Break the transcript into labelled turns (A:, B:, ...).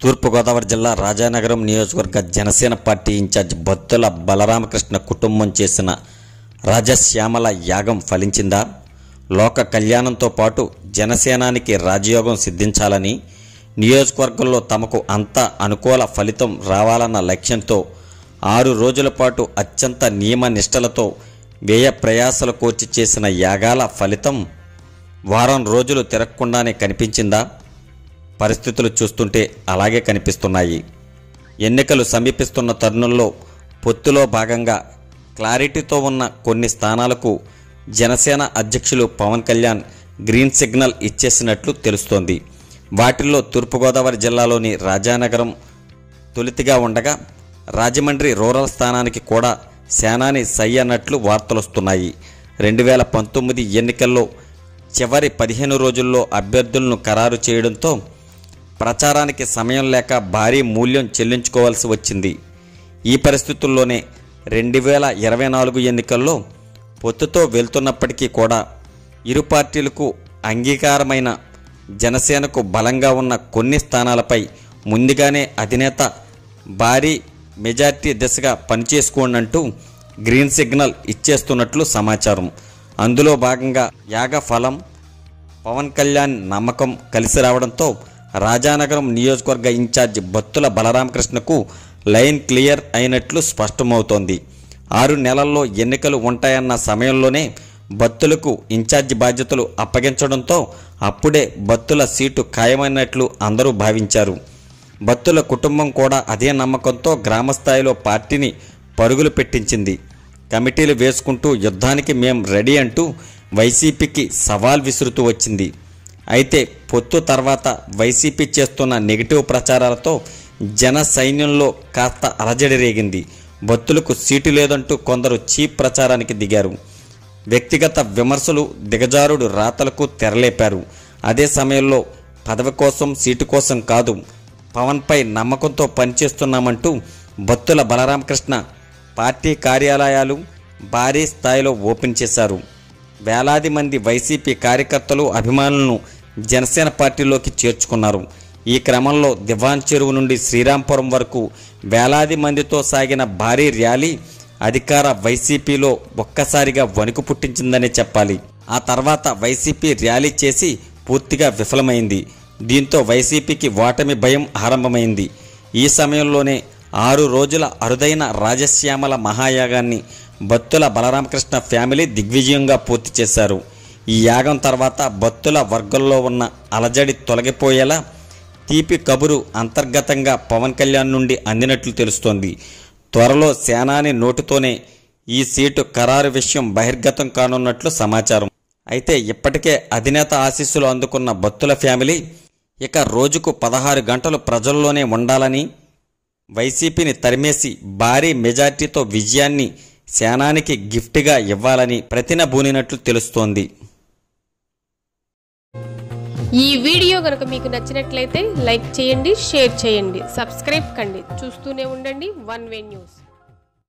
A: తూర్పుగోదావరి జిల్లా రాజానగరం నియోజకవర్గ Janasena party in-charge Battula Balaramakrishna కుటుంబం చేసిన రాజశ్యామల యాగం ఫలించిందా లోక కళ్యాణంతో పాటు జనసేనానికి రాజయోగం సిద్ధించాలని నియోజకవర్గంలో తమకు అంత అనుకూల ఫలితం రావాలన్న లక్ష్యంతో ఆరు రోజుల పాటు అత్యంత నియమ నిష్టలతో వ్యయ ప్రయాసలు కోర్చి చేసిన యాగాల ఫలితం వారం రోజులు తిరగకుండానే కనిపించిందా పరిస్థితులు చూస్తుంటే అలాగే కనిపిస్తున్నాయి ఎన్నికలు సమీపిస్తున్న తరుణంలో పొత్తులో భాగంగా క్లారిటీతో ఉన్న కొన్ని స్థానాలకు జనసేన అధ్యక్షులు పవన్ కళ్యాణ్ గ్రీన్ సిగ్నల్ ఇచ్చేసినట్లు తెలుస్తోంది వాటిల్లో తూర్పుగోదావరి జిల్లాలోని రాజానగరం తొలితిగా ఉండగా రాజమండ్రి రూరల్ స్థానానికి కూడా సేనాని సై అన్నట్లు వార్తలొస్తున్నాయి రెండు వేల పంతొమ్మిది ఎన్నికల్లో చివరి పదిహేను రోజుల్లో అభ్యర్థులను ఖరారు చేయడంతో ప్రచారానికి సమయం లేక భారీ మూల్యం చెల్లించుకోవాల్సి వచ్చింది ఈ పరిస్థితుల్లోనే రెండు వేల ఇరవై నాలుగు ఎన్నికల్లో పొత్తుతో వెళ్తున్నప్పటికీ కూడా ఇరు పార్టీలకు అంగీకారమైన జనసేనకు బలంగా ఉన్న కొన్ని స్థానాలపై ముందుగానే అధినేత భారీ మెజార్టీ దిశగా పనిచేసుకోండంటూ గ్రీన్ సిగ్నల్ ఇచ్చేస్తున్నట్లు సమాచారం అందులో భాగంగా యాగ ఫలం పవన్ కళ్యాణ్ నమ్మకం కలిసి రావడంతో రాజానగరం నియోజకవర్గ ఇన్ఛార్జ్ బత్తుల బలరామకృష్ణకు లైన్ క్లియర్ అయినట్లు స్పష్టమవుతోంది ఆరు నెలల్లో ఎన్నికలు ఉంటాయన్న సమయంలోనే బత్తులకు ఇన్ఛార్జి బాధ్యతలు అప్పగించడంతో అప్పుడే బత్తుల సీటు ఖాయమైనట్లు అందరూ భావించారు బత్తుల కుటుంబం కూడా అదే నమ్మకంతో గ్రామస్థాయిలో పార్టీని పరుగులు పెట్టించింది కమిటీలు వేసుకుంటూ యుద్ధానికి మేం రెడీ అంటూ వైసీపీకి సవాల్ విసురుతూ వచ్చింది అయితే పొత్తు తర్వాత వైసీపీ చేస్తున్న నెగిటివ్ ప్రచారాలతో జన సైన్యంలో కాస్త అలజడి రేగింది బత్తులకు సీటు లేదంటూ కొందరు చీప్ ప్రచారానికి దిగారు వ్యక్తిగత విమర్శలు దిగజారుడు రాతలకు తెరలేపారు అదే సమయంలో పదవి కోసం సీటు కోసం కాదు పవన్పై నమ్మకంతో పనిచేస్తున్నామంటూ బత్తుల బలరామకృష్ణ పార్టీ కార్యాలయాలు భారీ స్థాయిలో ఓపెన్ చేశారు వేలాది మంది వైసీపీ కార్యకర్తలు అభిమానులను జనసేన పార్టీలోకి చేర్చుకున్నారు ఈ క్రమంలో దివాన్ చెరువు నుండి శ్రీరాంపురం వరకు వేలాది మందితో సాగిన భారీ ర్యాలీ అధికార వైసీపీలో ఒక్కసారిగా వణుకు పుట్టించిందనే చెప్పాలి ఆ తర్వాత వైసీపీ ర్యాలీ చేసి పూర్తిగా విఫలమైంది దీంతో వైసీపీకి ఓటమి భయం ఆరంభమైంది ఈ సమయంలోనే ఆరు రోజుల అరుదైన రాజశ్యామల మహాయాగాన్ని బత్తుల బలరామకృష్ణ ఫ్యామిలీ దిగ్విజయంగా పూర్తి చేశారు ఈ యాగం తర్వాత బత్తుల వర్గంలో ఉన్న అలజడి తొలగిపోయేలా తీపి కబురు అంతర్గతంగా పవన్ కళ్యాణ్ నుండి అందినట్లు తెలుస్తోంది త్వరలో సేనాని నోటుతోనే ఈ సీటు ఖరారు విషయం బహిర్గతం కానున్నట్లు సమాచారం అయితే ఇప్పటికే అధినేత ఆశీస్సులు అందుకున్న బత్తుల ఫ్యామిలీ ఇక రోజుకు పదహారు గంటలు ప్రజల్లోనే ఉండాలని వైసీపీని తరిమేసి భారీ మెజార్టీతో విజయాన్ని సేనానికి గిఫ్ట్గా ఇవ్వాలని ప్రతినబూనినట్లు తెలుస్తోంది
B: ఈ వీడియో కనుక మీకు నచ్చినట్లయితే లైక్ చేయండి షేర్ చేయండి సబ్స్క్రైబ్ కండి చూస్తూనే ఉండండి వన్ వే న్యూస్